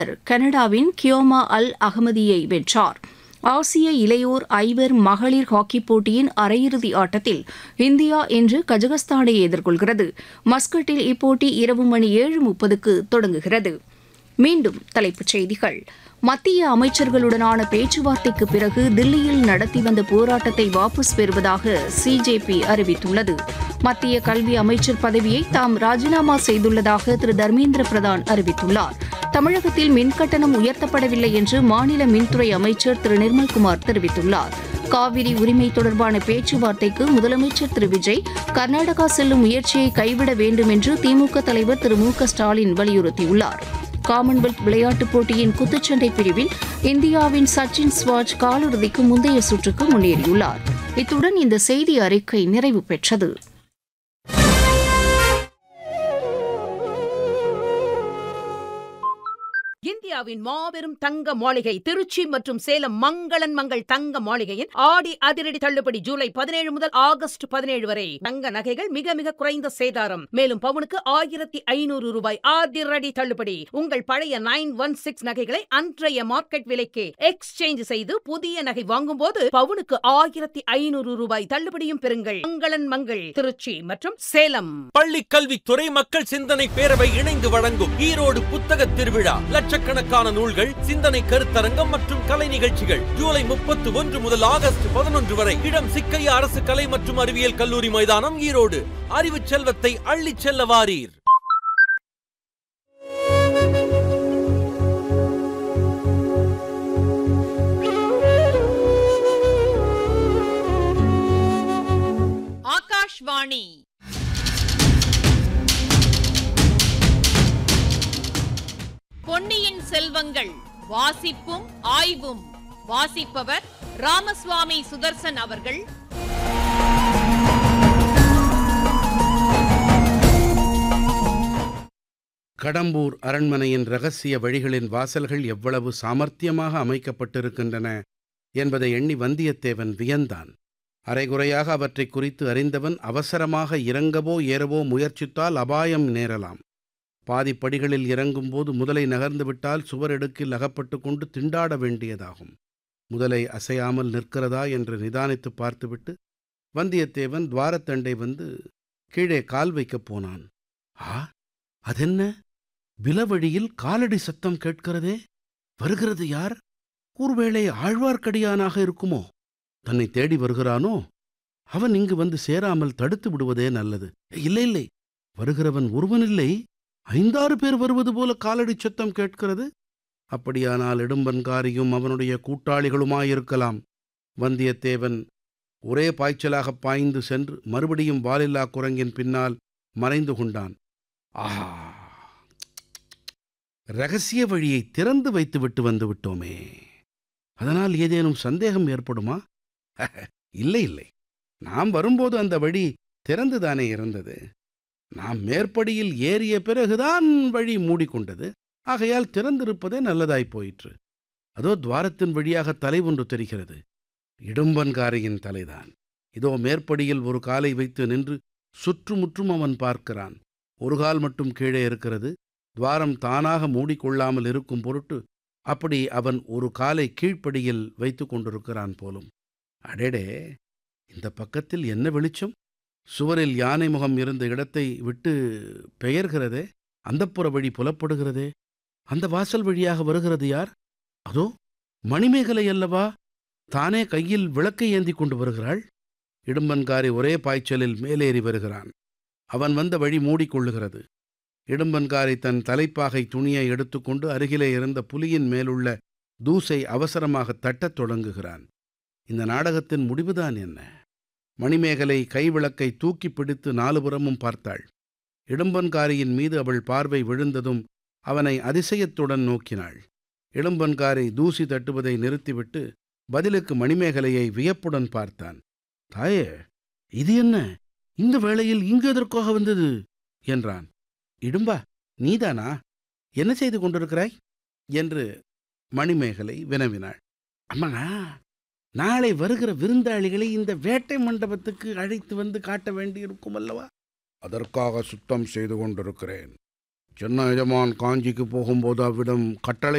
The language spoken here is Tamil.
கனடாவின் கியோமா அல் அகமதியை வென்றார் ஆசிய இளையோர் ஐவர் மகளிர் ஹாக்கிப் போட்டியின் அரையிறுதி ஆட்டத்தில் இந்தியா இன்று கஜகஸ்தானை எதிர்கொள்கிறது மஸ்கட்டில் இப்போட்டி இரவு மணி ஏழு முப்பதுக்கு தொடங்குகிறது மீண்டும் தலைப்புச் செய்திகள் மத்திய அமைச்சர்களுடனான பேச்சுவார்த்தைக்கு பிறகு தில்லியில் நடத்தி வந்த போராட்டத்தை வாபஸ் பெறுவதாக சிஜேபி அறிவித்துள்ளது மத்திய கல்வி அமைச்சர் பதவியை தாம் ராஜினாமா செய்துள்ளதாக திரு தர்மேந்திர பிரதான் அறிவித்துள்ளார் தமிழகத்தில் மின்கட்டணம் உயர்த்தப்படவில்லை என்று மாநில மின்துறை அமைச்சர் திரு நிர்மல்குமார் தெரிவித்துள்ளார் காவிரி உரிமை தொடர்பான பேச்சுவார்த்தைக்கு முதலமைச்சர் திரு விஜய் கர்நாடகா செல்லும் முயற்சியை கைவிட வேண்டும் என்று திமுக தலைவர் திரு மு க ஸ்டாலின் வலியுறுத்தியுள்ளார் காமன்வெல்த் விளையாட்டுப் போட்டியின் குத்துச்சண்டை பிரிவில் இந்தியாவின் சச்சின் ஸ்வாஜ் காலிறுதிக்கு முந்தைய சுற்றுக்கு முன்னேறியுள்ளார் இத்துடன் இந்த செய்தி அறிக்கை நிறைவு பெற்றது இந்தியாவின் மாபெரும் தங்க மாளிகை திருச்சி மற்றும் சேலம் மங்களன் மங்கள் தங்க மாளிகையின் ஆடி அதிரடி தள்ளுபடி ஜூலை பதினேழு முதல் ஆகஸ்ட் பதினேழு வரை தங்க நகைகள் மிக மிக குறைந்த சேதாரம் மேலும் பவுனுக்கு ஆயிரத்தி ஐநூறு ரூபாய் அதிரடி தள்ளுபடி உங்கள் பழைய நைன் ஒன் சிக்ஸ் நகைகளை அன்றைய மார்க்கெட் விலைக்கு எக்ஸ்சேஞ்ச் செய்து புதிய நகை வாங்கும் போது பவுனுக்கு ஆயிரத்தி ஐநூறு ரூபாய் தள்ளுபடியும் பெறுங்கள் மங்களன் மங்கள் திருச்சி மற்றும் சேலம் பள்ளி கல்வித்துறை மக்கள் சிந்தனை பேரவை இணைந்து வழங்கும் ஈரோடு புத்தக திருவிழா லட்சக்கணக்கான நூல்கள் சிந்தனை கருத்தரங்கம் மற்றும் கலை நிகழ்ச்சிகள் ஜூலை முப்பத்து ஒன்று முதல் ஆகஸ்ட் பதினொன்று வரை இடம் சிக்கையா அரசு கலை மற்றும் அறிவியல் கல்லூரி மைதானம் ஈரோடு அறிவு செல்வத்தை அள்ளிச் செல்ல வாரீர் ஆகாஷ்வாணி பொன்னியின் செல்வங்கள் வாசிப்பும் ஆய்வும் வாசிப்பவர் ராமசுவாமி சுதர்சன் அவர்கள் கடம்பூர் அரண்மனையின் ரகசிய வழிகளின் வாசல்கள் எவ்வளவு சாமர்த்தியமாக அமைக்கப்பட்டிருக்கின்றன என்பதை எண்ணி வந்தியத்தேவன் வியந்தான் அரைகுறையாக அவற்றைக் குறித்து அறிந்தவன் அவசரமாக இறங்கவோ ஏறவோ முயற்சித்தால் அபாயம் நேரலாம் பாதிப்படிகளில் இறங்கும்போது முதலை நகர்ந்துவிட்டால் சுவரெடுக்கில் அகப்பட்டு கொண்டு திண்டாட வேண்டியதாகும் முதலை அசையாமல் நிற்கிறதா என்று நிதானித்துப் பார்த்துவிட்டு வந்தியத்தேவன் துவாரத்தண்டை வந்து கீழே கால் வைக்கப் போனான் ஆ அதென்ன விலவழியில் காலடி சத்தம் கேட்கிறதே வருகிறது யார் ஒருவேளை ஆழ்வார்க்கடியானாக இருக்குமோ தன்னை தேடி வருகிறானோ அவன் இங்கு வந்து சேராமல் தடுத்து விடுவதே நல்லது இல்லை இல்லை வருகிறவன் ஒருவனில்லை ஐந்தாறு பேர் வருவது போல காலடி சத்தம் கேட்கிறது அப்படியானால் இடும்பன்காரியும் அவனுடைய கூட்டாளிகளுமாயிருக்கலாம் வந்தியத்தேவன் ஒரே பாய்ச்சலாகப் பாய்ந்து சென்று மறுபடியும் வாலில்லா குரங்கின் பின்னால் மறைந்து கொண்டான் ஆஹா ரகசிய வழியை திறந்து வைத்துவிட்டு வந்து விட்டோமே அதனால் ஏதேனும் சந்தேகம் ஏற்படுமா இல்லை இல்லை நாம் வரும்போது அந்த வழி திறந்துதானே இருந்தது நாம் மேற்படியில் ஏறிய பிறகுதான் வழி மூடிக்கொண்டது ஆகையால் திறந்திருப்பதே நல்லதாய் போயிற்று அதோ துவாரத்தின் வழியாக தலை ஒன்று தெரிகிறது இடும்பன்காரியின் தலைதான் இதோ மேற்படியில் ஒரு காலை வைத்து நின்று சுற்றுமுற்றும் அவன் பார்க்கிறான் ஒரு கால் மட்டும் கீழே இருக்கிறது துவாரம் தானாக மூடிக்கொள்ளாமல் இருக்கும் பொருட்டு அப்படி அவன் ஒரு காலை கீழ்ப்படியில் வைத்து கொண்டிருக்கிறான் போலும் அடேடே இந்த பக்கத்தில் என்ன வெளிச்சம் சுவரில் யானை முகம் இருந்த இடத்தை விட்டு பெயர்கிறதே அந்தப்புற வழி புலப்படுகிறதே அந்த வாசல் வழியாக வருகிறது யார் அதோ மணிமேகலை அல்லவா தானே கையில் விளக்கை ஏந்தி கொண்டு வருகிறாள் இடும்பன்காரி ஒரே பாய்ச்சலில் மேலேறி வருகிறான் அவன் வந்த வழி மூடிக்கொள்ளுகிறது இடும்பன்காரி தன் தலைப்பாகை துணியை எடுத்துக்கொண்டு அருகிலே இருந்த புலியின் மேலுள்ள தூசை அவசரமாக தட்டத் தொடங்குகிறான் இந்த நாடகத்தின் முடிவுதான் என்ன மணிமேகலை கைவிளக்கை தூக்கி பிடித்து நாலுபுறமும் பார்த்தாள் இடும்பன்காரியின் மீது அவள் பார்வை விழுந்ததும் அவனை அதிசயத்துடன் நோக்கினாள் இடும்பன்காரி தூசி தட்டுவதை நிறுத்திவிட்டு பதிலுக்கு மணிமேகலையை வியப்புடன் பார்த்தான் தாயே இது என்ன இந்த வேளையில் இங்கு எதற்காக வந்தது என்றான் இடும்பா நீதானா என்ன செய்து கொண்டிருக்கிறாய் என்று மணிமேகலை வினவினாள் அம்மா நாளை வருகிற விருந்தாளிகளை இந்த வேட்டை மண்டபத்துக்கு அழைத்து வந்து காட்ட வேண்டியிருக்கும் அல்லவா அதற்காக சுத்தம் செய்து கொண்டிருக்கிறேன் சின்ன எஜமான் காஞ்சிக்கு போகும்போது அவ்விடம் கட்டளை